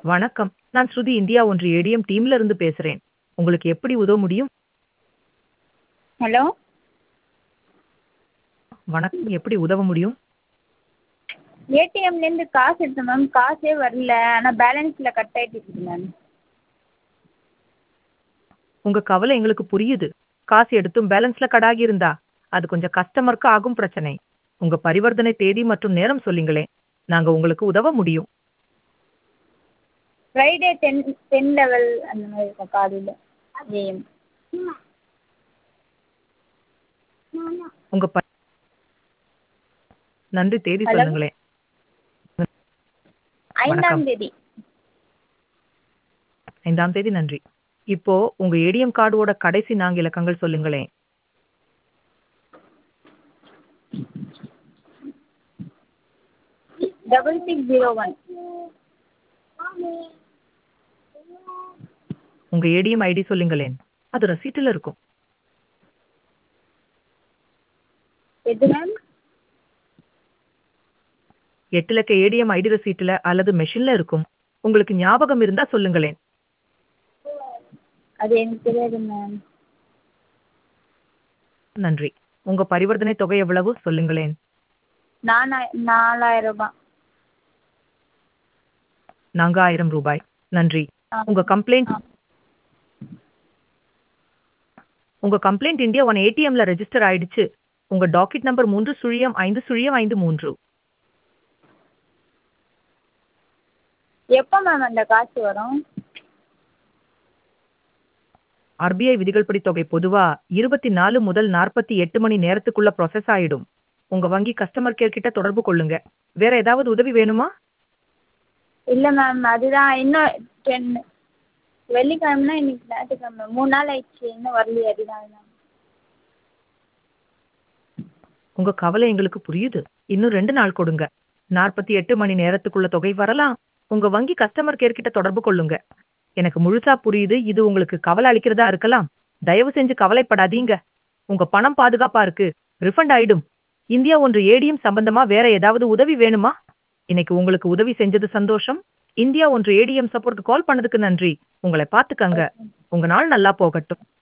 வணக்கம் நான் ஸ்ருதி இந்தியா ஒன்று ஏடிஎம் டீம்ல இருந்து பேசுறேன் உங்களுக்கு எப்படி உதவ முடியும் ஹலோ வணக்கம் எப்படி உதவ முடியும் ஏடிஎம்லேருந்து காசு எடுத்தேன் மேம் காசே வரல ஆனால் பேலன்ஸில் கட் ஆகிட்டு இருக்குது மேம் உங்க கவலை எங்களுக்கு புரியுது காசு எடுத்தும் பேலன்ஸ்ல கடாகி இருந்தா அது கொஞ்சம் கஸ்டமருக்கு ஆகும் பிரச்சனை உங்க பரிவர்த்தனை தேதி மற்றும் நேரம் சொல்லுங்களேன் நாங்க உங்களுக்கு உதவ முடியும் ஃப்ரைடே டென் டென் லெவல் அந்த மாதிரி இருக்கும் காலையில் ஏஎம் உங்க ப- நன்றி தேதி Hello? சொல்லுங்களேன் ஐந்தாம் தேதி ஐந்தாம் தேதி நன்றி இப்போ உங்க ஏடிஎம் கார்டோட கடைசி நான்கு இலக்கங்கள் சொல்லுங்களேன் டபுள் சிக்ஸ் ஜீரோ ஒன் உங்க ஏடிஎம் ஐடி சொல்லுங்களேன் அது ரசீட்டுல இருக்கும் எது மேம் எட்டு இலக்க ஏடிஎம் ஐடி ரசீட்டுல அல்லது மெஷின்ல இருக்கும் உங்களுக்கு ஞாபகம் இருந்தா சொல்லுங்களேன் அது எனக்கு தெரியாது மேம் நன்றி உங்க பரிவர்த்தனை தொகை எவ்வளவு சொல்லுங்களேன் நாலாய் நாலாயிரம் ரூபாய் நான்காயிரம் ரூபாய் நன்றி ஆ. உங்க கம்ப்ளைண்ட் ஆ. உங்க கம்ப்ளைண்ட் இந்தியா ஒன் ஏடிஎம்ல ரெஜிஸ்டர் ஆயிடுச்சு உங்க டாக்கெட் நம்பர் மூன்று சுழியம் ஐந்து சுழியம் ஐந்து மூன்று எப்போ மேம் அந்த காசு வரும் ஆர்பிஐ விதிகள் படி தொகை பொதுவா இருபத்தி நாலு முதல் நாற்பத்தி எட்டு மணி நேரத்துக்குள்ள ப்ராசஸ் ஆயிடும் உங்க வங்கி கஸ்டமர் கேர் கிட்ட தொடர்பு கொள்ளுங்க வேற ஏதாவது உதவி வேணுமா இல்லை மேம் அதுதான் இன்னும் டென் வெள்ளிக்கிழமைனா இன்னைக்கு ஞாயிற்றுக்கிழமை மூணு நாள் ஆயிடுச்சு இன்னும் வரலையே அதுதான் மேம் உங்க கவலை எங்களுக்கு புரியுது இன்னும் ரெண்டு நாள் கொடுங்க நாற்பத்தி எட்டு மணி நேரத்துக்குள்ள தொகை வரலாம் உங்க வங்கி கஸ்டமர் கேர் கிட்ட தொடர்பு கொள்ளுங்க எனக்கு முழுசா புரியுது இது உங்களுக்கு கவலை அளிக்கிறதா இருக்கலாம் தயவு செஞ்சு கவலைப்படாதீங்க உங்க பணம் பாதுகாப்பா இருக்கு ரிஃபண்ட் ஆயிடும் இந்தியா ஒன்று ஏடிஎம் சம்பந்தமா வேற ஏதாவது உதவி வேணுமா இன்னைக்கு உங்களுக்கு உதவி செஞ்சது சந்தோஷம் இந்தியா ஒன்று ஏடிஎம் சப்போர்ட் கால் பண்ணதுக்கு நன்றி உங்களை பாத்துக்கங்க உங்க நாள் நல்லா போகட்டும்